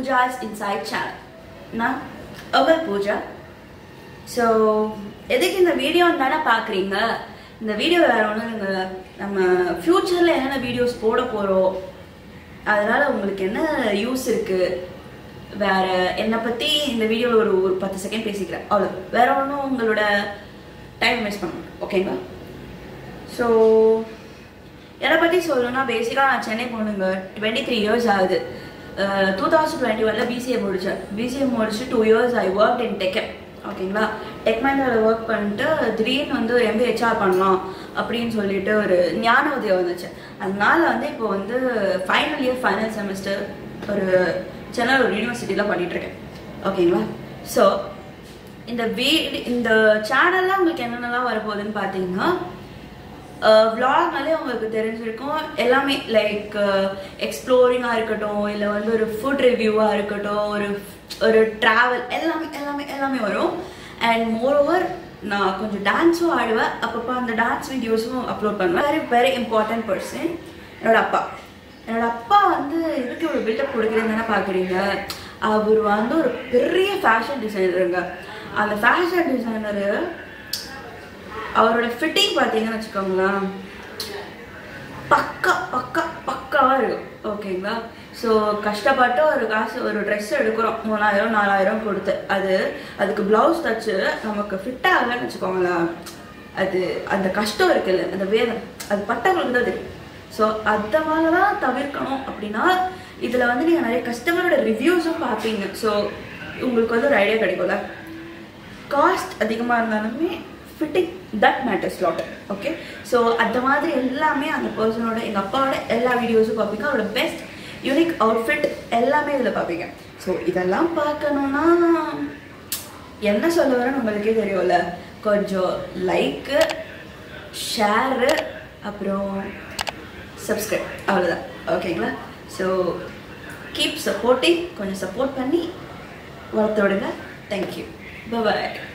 Pooja's inside channel நான் அமல் Pooja so எதுக்கு இந்த வீடியோ தானே பார்க்குறீங்க இந்த வீடியோ வேற ஒன்றும் இல்லைங்க நம்ம ஃப்யூச்சரில் என்னென்ன வீடியோஸ் போட போகிறோம் அதனால உங்களுக்கு என்ன யூஸ் இருக்கு வேற என்னை பற்றி இந்த வீடியோவில் ஒரு ஒரு பத்து செகண்ட் பேசிக்கிறேன் அவ்வளோ வேற ஒன்றும் உங்களோட டைம் வேஸ்ட் பண்ண மாட்டேன் ஓகேங்களா ஸோ என்னை பற்றி சொல்லணும்னா பேசிக்காக நான் சென்னை போகணுங்க டுவெண்ட்டி த்ரீ இயர்ஸ் ஆகுது டூ தௌசண்ட் டுவெண்ட்டி ஒனில் பிசிஏ முடித்தேன் பிசிஏ முடிச்சு two years I work in Deccan ஓகேங்களா டெக் மஹிந்திராவில் ஒர்க் பண்ணிட்டு திடீர்னு வந்து ஒரு எம்பி ஹெச்ஆர் பண்ணலாம் அப்படின்னு சொல்லிட்டு ஒரு ஞான உதயம் வந்துச்சு அதனால வந்து இப்போ வந்து ஃபைனல் இயர் ஃபைனல் செமஸ்டர் ஒரு சென்னை ஒரு யூனிவர்சிட்டியில் பண்ணிகிட்ருக்கேன் ஓகேங்களா ஸோ இந்த வீ இந்த சேனல்லாம் உங்களுக்கு என்னென்னலாம் வரப்போகுதுன்னு பார்த்தீங்கன்னா விளாக்னாலே உங்களுக்கு தெரிஞ்சிருக்கும் எல்லாமே லைக் எக்ஸ்ப்ளோரிங்காக இருக்கட்டும் இல்லை வந்து ஒரு ஃபுட் ரிவ்யூவாக இருக்கட்டும் ஒரு ஒரு ட்ராவல் எல்லாமே எல்லாமே எல்லாமே வரும் அண்ட் மோர் ஓவர் நான் கொஞ்சம் டான்ஸும் ஆடுவேன் அப்பப்போ அந்த டான்ஸ் வீடியோஸும் அப்லோட் பண்ணுவேன் வெரி வெரி இம்பார்ட்டன்ட் பர்சன் என்னோட அப்பா என்னோட அப்பா வந்து இதுக்கு ஒரு பில்டப் கொடுக்குறேன்னு தானே பார்க்குறீங்க அவர் வந்து ஒரு பெரிய ஃபேஷன் டிசைனருங்க அந்த ஃபேஷன் டிசைனரு அவரோட ஃபிட்டிங் பார்த்தீங்கன்னு வச்சுக்கோங்களேன் பக்கா பக்கா பக்காவாக இருக்கும் ஓகேங்களா ஸோ கஷ்டப்பட்டு ஒரு காசு ஒரு ட்ரெஸ் எடுக்கிறோம் மூணாயிரம் நாலாயிரம் கொடுத்து அது அதுக்கு ப்ளவுஸ் தச்சு நமக்கு ஃபிட் ஆகலைன்னு வச்சுக்கோங்களேன் அது அந்த கஷ்டம் இருக்குல்ல அந்த வேதனை அது பட்டவங்களுக்கு தான் தெரியும் ஸோ அந்த மாதிரிலாம் தவிர்க்கணும் அப்படின்னா இதில் வந்து நீங்கள் நிறைய கஸ்டமரோட ரிவ்யூஸும் பார்ப்பீங்க ஸோ உங்களுக்கு வந்து ஒரு ஐடியா கிடைக்கும்ல காஸ்ட் அதிகமாக இருந்தாலுமே fitting that matters lot okay so அந்த மாதிரி எல்லாமே அந்த பர்சனோட எங்கள் அப்பாவோட எல்லா வீடியோஸும் பார்ப்பீங்க அவரோட பெஸ்ட் யூனிக் அவுட்ஃபிட் எல்லாமே இதில் பார்ப்பீங்க ஸோ இதெல்லாம் பார்க்கணுன்னா என்ன சொல்ல வரேன்னு உங்களுக்கே தெரியும்ல கொஞ்சம் லைக்கு ஷேரு அப்புறம் சப்ஸ்கிரைப் அவ்வளோதான் ஓகேங்களா ஸோ கீப் சப்போர்ட்டிங் கொஞ்சம் சப்போர்ட் பண்ணி வளர்த்து விடுங்க தேங்க்யூ பாய்